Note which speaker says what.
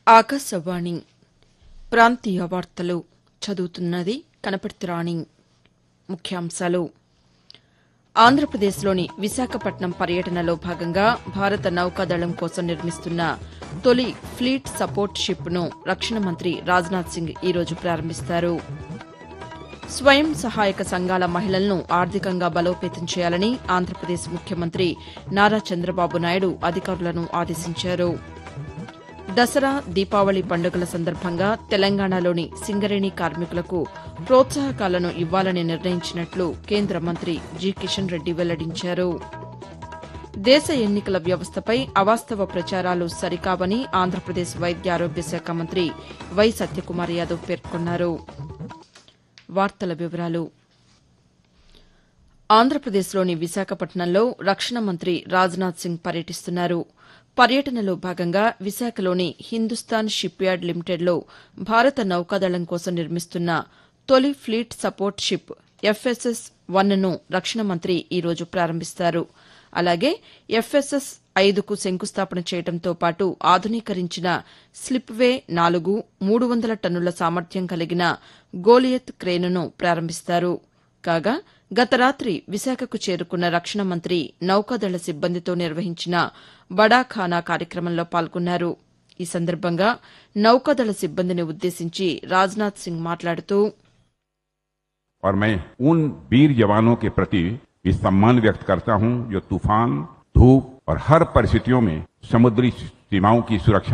Speaker 1: ఆకాశవాణి ప్రాంతీయ వార్తలు చదువుతున్నది కనపర్తి రాణి ముఖ్యాంశాలు ఆంధ్రప్రదేశ్లోని విశాఖపట్నం పర్యటనలో భాగంగా భారత నౌకాదళం కోసం నిర్మిస్తున్న తొలి ఫ్లీట్ సపోర్ట్ షిప్ను రక్షణ మంత్రి రాజ్నాథ్ సింగ్ ఈరోజు ప్రారంభిస్తారు స్వయం సహాయక సంఘాల మహిళలను ఆర్థికంగా బలోపేతం చేయాలని ఆంధ్రప్రదేశ్ ముఖ్యమంత్రి నారా చంద్రబాబు నాయుడు అధికారులను ఆదేశించారు దసరా దీపావళి పండుగల సందర్భంగా తెలంగాణలోని సింగరేణి కార్మికులకు ప్రోత్సాహకాలను ఇవ్వాలని నిర్ణయించినట్లు కేంద్ర మంత్రి జి కిషన్ రెడ్డి వెల్లడించారు దేశ ఎన్నికల వ్యవస్థపై అవాస్తవ ప్రచారాలు సరికావని ఆంధ్రప్రదేశ్ వైద్య ఆరోగ్య శాఖ మంత్రి వై సత్యకుమార్ యాదవ్ పేర్కొన్నారు వార్తల వివరాలు ఆంధ్రప్రదేశ్లోని విశాఖపట్నంలో రక్షణ మంత్రి రాజ్నాథ్ సింగ్ పర్యటిస్తున్నారు పర్యటనలో భాగంగా విశాఖలోని హిందుస్థాన్ షిప్ యార్డ్ లిమిటెడ్లో భారత నౌకాదళం కోసం నిర్మిస్తున్న తొలి ఫ్లీట్ సపోర్ట్ షిప్ ఎఫ్ఎస్ఎస్ వన్ను రక్షణ మంత్రి ఈరోజు ప్రారంభిస్తారు అలాగే ఎఫ్ఎస్ఎస్ ఐదుకు శంకుస్థాపన చేయడంతో పాటు ఆధునీకరించిన స్లిప్వే నాలుగు మూడు వందల టన్నుల సామర్థ్యం కలిగిన గోలియత్ క్రేనును ప్రారంభిస్తారు కాగా గత రాతి విశాఖకు చేరుకున్న రక్షణ మంత్రి నౌకాదళ సిబ్బందితో నిర్వహించిన బడాఖానా కార్యక్రమంలో పాల్గొన్నారు ఈ సందర్భంగా నౌకాదళ సిబ్బందిని ఉద్దేశించి రాజ్నాథ్ సింగ్ మాట్లాడుతూ
Speaker 2: और मैं उन वीर जवानों के प्रति भी सम्मान व्यक्त करता हूं जो तूफान धूप और हर परिस्थितियों में समुद्री सीमाओं की सुरक्षा